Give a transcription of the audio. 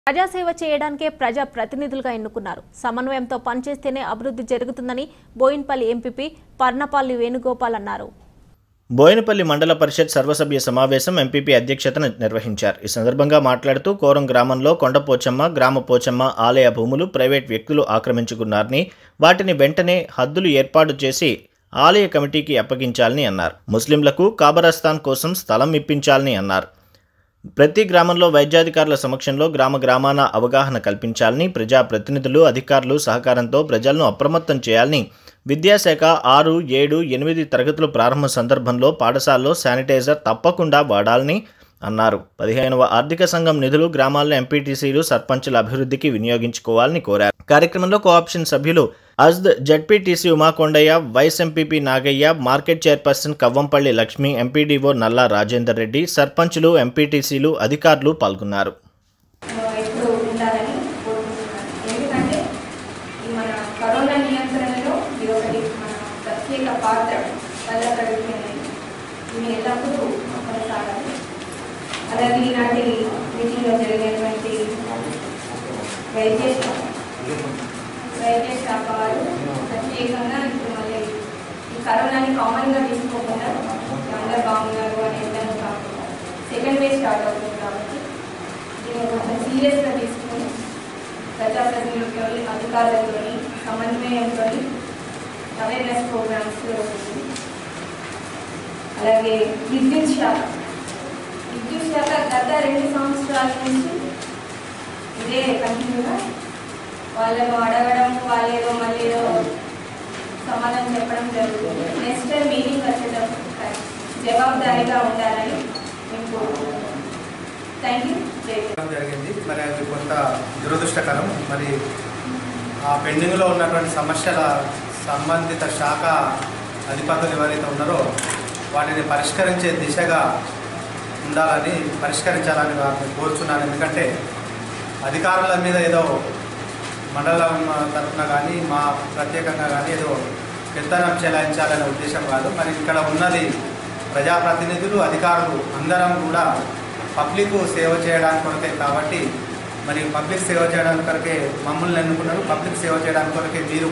ప్రజాసేవ చేయడానికే ప్రజా ప్రతినిధులుగా ఎన్నుకున్నారు సమన్వయంతో పనిచేస్తేనే అభివృద్ధి జరుగుతుందని బోయిన్పల్లి ఎంపీపీ పర్ణపల్లి వేణుగోపాల్ అన్నారు బోయినపల్లి మండల పరిషత్ సర్వసభ్య సమావేశం ఎంపీపీ అధ్యక్షతన నిర్వహించారు ఈ సందర్భంగా మాట్లాడుతూ కోరం గ్రామంలో కొండపోచమ్మ గ్రామ పోచమ్మ ఆలయ భూములు ప్రైవేట్ వ్యక్తులు ఆక్రమించుకున్నారని వాటిని వెంటనే హద్దులు ఏర్పాటు చేసి ఆలయ కమిటీకి అప్పగించాలని అన్నారు ముస్లింలకు కాబరస్థాన్ కోసం స్థలం ఇప్పించాలని అన్నారు ప్రతి గ్రామంలో వైద్యాధికారుల సమక్షంలో గ్రామ గ్రామాన అవగాహన కల్పించాలని ప్రజాప్రతినిధులు అధికారులు సహకారంతో ప్రజలను అప్రమత్తం చేయాలని విద్యాశాఖ ఆరు ఏడు ఎనిమిది తరగతుల ప్రారంభ సందర్భంలో పాఠశాలలో శానిటైజర్ తప్పకుండా వాడాలని అన్నారు పదిహేనవ ఆర్థిక సంఘం నిధులు గ్రామాల్లో ఎంపీటీసీలు సర్పంచుల అభివృద్ధికి వినియోగించుకోవాలని కోరారు కార్యక్రమంలో కోఆప్షన్ సభ్యులు అజ్ద్ ZPTC Uma Kondaiah vice MPP Nagaiah market chairperson Kavvampalli Lakshmi MPDO నల్లా రాజేందర్ రెడ్డి సర్పంచులు ఎంపీటీసీలు అధికారులు పాల్గొన్నారు ఎప్పుడు ఉండాలని కోరుకుంటున్నాను ఎందుకంటే ఈ మన కరోనా నియంత్రణలో ఇది ఒకటి మన ప్రత్యేక పాత్ర పల్ల ప్రగతి అనేది ఇది ఎల్లప్పుడూ కొనసాగాలి అలాగే ఈనాటి మీటింగ్లో జరిగినటువంటి వైద్య స్టాఫ్ వైద్య స్టాఫ్ వారు ప్రత్యేకంగా ఇప్పుడు మళ్ళీ ఈ కరోనాని కామన్గా తీసుకోకుండా అందరూ బాగున్నారు అని వెళ్ళడం కాకుండా సెకండ్ వేవ్ స్టార్ట్ అవుతుంది కాబట్టి దీన్ని కొంచెం సీరియస్గా తీసుకుని ప్రజాప్రతినిధులతో అధికారులతో సమన్వయంతో అవేర్నెస్ ప్రోగ్రామ్స్ అలాగే విద్యుత్ శాఖ విద్యుత్ శాఖ గత రెండు సంవత్సరాల నుంచి ఇదే కంటిన్యూగా వాళ్ళను అడగడం వాళ్ళు ఏదో మళ్ళీ ఏదో సమాధానం చెప్పడం జరుగుతుంది నెక్స్ట్ టైం మీటింగ్ వచ్చేటప్పుడు జవాబుదారీగా ఉండాలని మేము కోరుకుంటున్నాం థ్యాంక్ యూ జై హింద్. చేయడం జరిగింది మరి అది కొంత దురదృష్టకరం మరి ఆ పెండింగ్లో ఉన్నటువంటి సమస్యల సంబంధిత శాఖ అధిపతులు ఎవరైతే ఉన్నారో వాటిని పరిష్కరించే దిశగా ఉండాలని పరిష్కరించాలని వారిని కోరుచున్నాను ఎందుకంటే అధికారుల మీద ఏదో మండలం తరఫున కానీ మా ప్రత్యేకంగా కానీ ఏదో పెత్తనం చెలాయించాలనే ఉద్దేశం కాదు మరి ఇక్కడ ఉన్నది ప్రజాప్రతినిధులు అధికారులు అందరం కూడా పబ్లిక్ సేవ చేయడానికి కొరకే కాబట్టి మరి పబ్లిక్ సేవ చేయడానికి కొరకే మమ్మల్ని ఎన్నుకున్నారు పబ్లిక్ సేవ చేయడానికి కొరకే మీరు